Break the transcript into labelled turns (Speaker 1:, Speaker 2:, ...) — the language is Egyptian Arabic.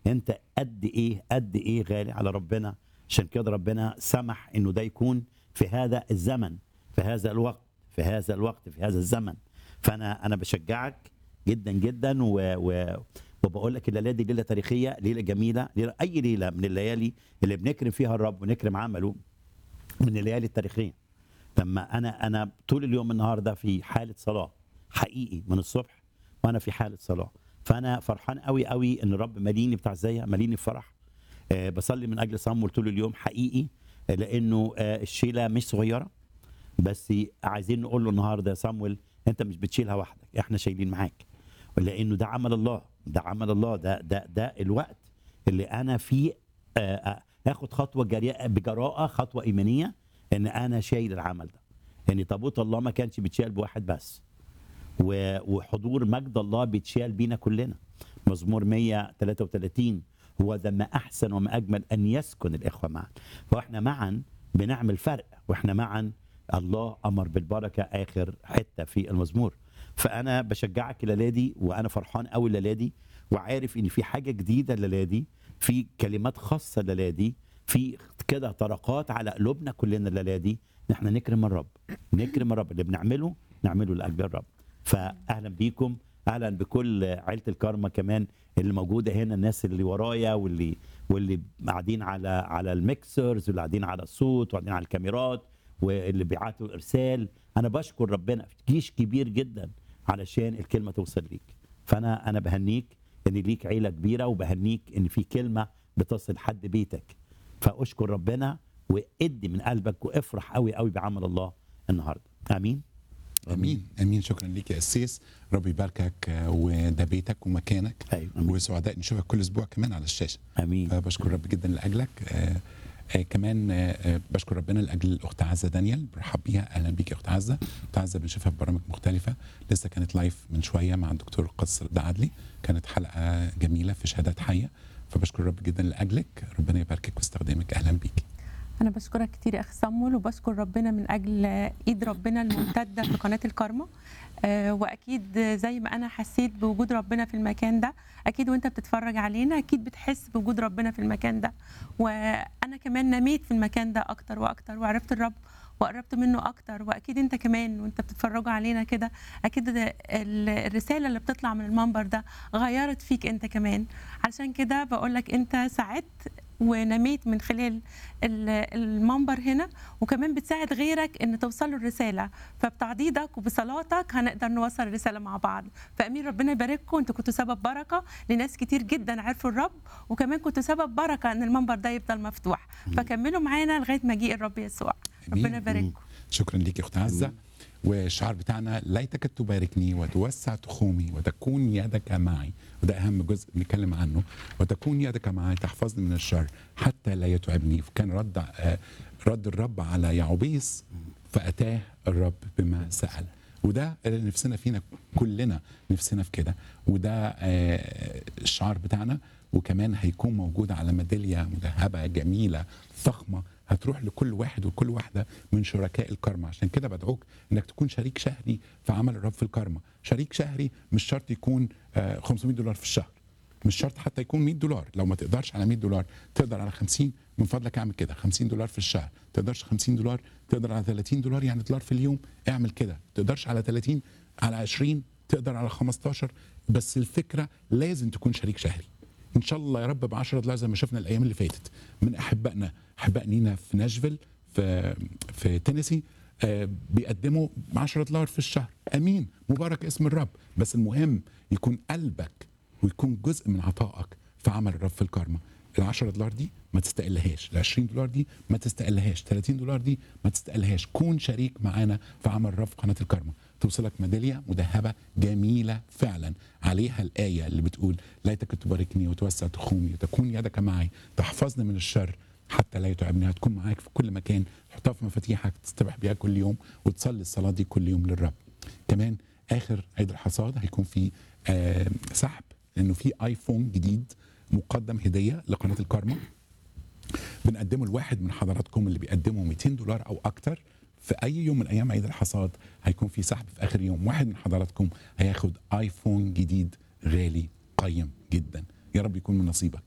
Speaker 1: انت قد ايه قد ايه غالي على ربنا عشان كده ربنا سمح انه ده يكون في هذا الزمن في هذا الوقت في هذا الوقت في هذا الزمن فانا انا بشجعك جدا جدا و, و وبقول لك الليله دي ليله تاريخيه ليله جميله ليلة اي ليله من الليالي اللي بنكرم فيها الرب ونكرم عمله من الليالي التاريخيه لما انا انا طول اليوم النهارده في حاله صلاه حقيقي من الصبح وانا في حاله صلاه فانا فرحان قوي قوي ان الرب ماليني بتاع زي ماليني فرح آه بصلي من اجل صمول طول اليوم حقيقي آه لانه آه الشيله مش صغيره بس عايزين نقول له النهارده يا صامويل انت مش بتشيلها وحدك احنا شايلين معاك لانه ده عمل الله ده عمل الله ده ده ده الوقت اللي انا فيه آه، آه، اخد خطوه جريئه بجراءه خطوه ايمانيه ان انا شايل العمل ده ان تابوت الله ما كانش بيتشال بواحد بس و- وحضور مجد الله بيتشال بينا كلنا مزمور 133 هو ذا ما احسن وما اجمل ان يسكن الاخوه معا فاحنا معا بنعمل فرق واحنا معا الله امر بالبركه اخر حته في المزمور فانا بشجعك الليله دي وانا فرحان قوي الليله دي وعارف ان في حاجه جديده الليله دي في كلمات خاصه الليله دي في كده طرقات على قلوبنا كلنا الليله دي ان احنا نكرم الرب نكرم الرب اللي بنعمله نعمله لاجل الرب فاهلا بيكم اهلا بكل عيله الكارما كمان اللي موجوده هنا الناس اللي ورايا واللي واللي قاعدين على على الميكسرز واللي قاعدين على الصوت وقاعدين على الكاميرات واللي بيعاتوا الارسال انا بشكر ربنا جيش كبير جدا علشان الكلمه توصل ليك فانا انا بهنيك ان ليك عيله كبيره وبهنيك ان في كلمه بتصل حد بيتك فاشكر ربنا وادي من قلبك وافرح قوي قوي بعمل الله النهارده امين
Speaker 2: امين امين شكرا ليك يا اسيس ربي يباركك آه، وده بيتك ومكانك
Speaker 1: ايوه امين
Speaker 2: وسعداء نشوفك كل اسبوع كمان على الشاشه
Speaker 1: امين
Speaker 2: فبشكر رب جدا لاجلك آه، آه، كمان آه، آه، بشكر ربنا لاجل الاخت عزه دانيال برحب بيها اهلا بيك يا اخت عزه اخت عزه بنشوفها في برامج مختلفه لسه كانت لايف من شويه مع الدكتور القدس رضا عدلي كانت حلقه جميله في شهادات حيه فبشكر رب جدا لاجلك ربنا يباركك ويستخدمك اهلا بيك
Speaker 3: أنا بشكرك كتير يا أخي صمول وبشكر ربنا من أجل إيد ربنا الممتدة في قناة الكارما آه، وأكيد زي ما أنا حسيت بوجود ربنا في المكان ده أكيد وأنت بتتفرج علينا أكيد بتحس بوجود ربنا في المكان ده وأنا كمان نميت في المكان ده أكتر وأكتر وعرفت الرب وقربت منه اكتر واكيد انت كمان وانت بتتفرجوا علينا كده اكيد ده ال- الرساله اللي بتطلع من المنبر ده غيرت فيك انت كمان علشان كده بقول لك انت ساعدت ونميت من خلال ال- المنبر هنا وكمان بتساعد غيرك ان توصل له الرساله فبتعضيدك وبصلاتك هنقدر نوصل الرساله مع بعض فامين ربنا يبارككم انتوا كنتوا سبب بركه لناس كتير جدا عرفوا الرب وكمان كنتوا سبب بركه ان المنبر ده يفضل مفتوح فكملوا معانا لغايه مجيء الرب يسوع
Speaker 2: أمين.
Speaker 3: ربنا يبارككم
Speaker 2: شكرا ليك يا اخت عزه والشعار بتاعنا ليتك تباركني وتوسع تخومي وتكون يدك معي وده اهم جزء بنتكلم عنه وتكون يدك معي تحفظني من الشر حتى لا يتعبني كان رد آه، رد الرب على يعوبيس فاتاه الرب بما سال وده اللي نفسنا فينا كلنا نفسنا في كده وده آه، الشعار بتاعنا وكمان هيكون موجود على ميداليه مذهبه جميله فخمه هتروح لكل واحد وكل واحده من شركاء الكرمة عشان كده بدعوك انك تكون شريك شهري في عمل الرب في الكرمة شريك شهري مش شرط يكون آه، 500 دولار في الشهر مش شرط حتى يكون 100 دولار لو ما تقدرش على 100 دولار تقدر على 50 من فضلك اعمل كده 50 دولار في الشهر تقدرش 50 دولار تقدر على 30 دولار يعني دولار في اليوم اعمل كده تقدرش على 30 على 20 تقدر على 15 بس الفكره لازم تكون شريك شهري ان شاء الله يا رب ب 10 دولار زي ما شفنا الايام اللي فاتت من احبائنا احباء لينا في ناشفيل في في تينيسي آه، بيقدموا 10 دولار في الشهر امين مبارك اسم الرب بس المهم يكون قلبك ويكون جزء من عطائك في عمل الرب في الكارما ال 10 دولار دي ما تستقلهاش ال 20 دولار دي ما تستقلهاش 30 دولار دي ما تستقلهاش كون شريك معانا في عمل الرب في قناه الكارما توصلك ميداليه مذهبه جميله فعلا عليها الايه اللي بتقول ليتك تباركني وتوسع تخومي وتكون يدك معي تحفظني من الشر حتى لا يتعبني هتكون معاك في كل مكان تحطها في مفاتيحك تستبح بيها كل يوم وتصلي الصلاه دي كل يوم للرب كمان اخر عيد الحصاد هيكون في آه سحب لانه في ايفون جديد مقدم هديه لقناه الكارما بنقدمه لواحد من حضراتكم اللي بيقدموا 200 دولار او اكتر في اي يوم من ايام عيد الحصاد هيكون في سحب في اخر يوم واحد من حضراتكم هياخد ايفون جديد غالي قيم جدا يا رب يكون من نصيبك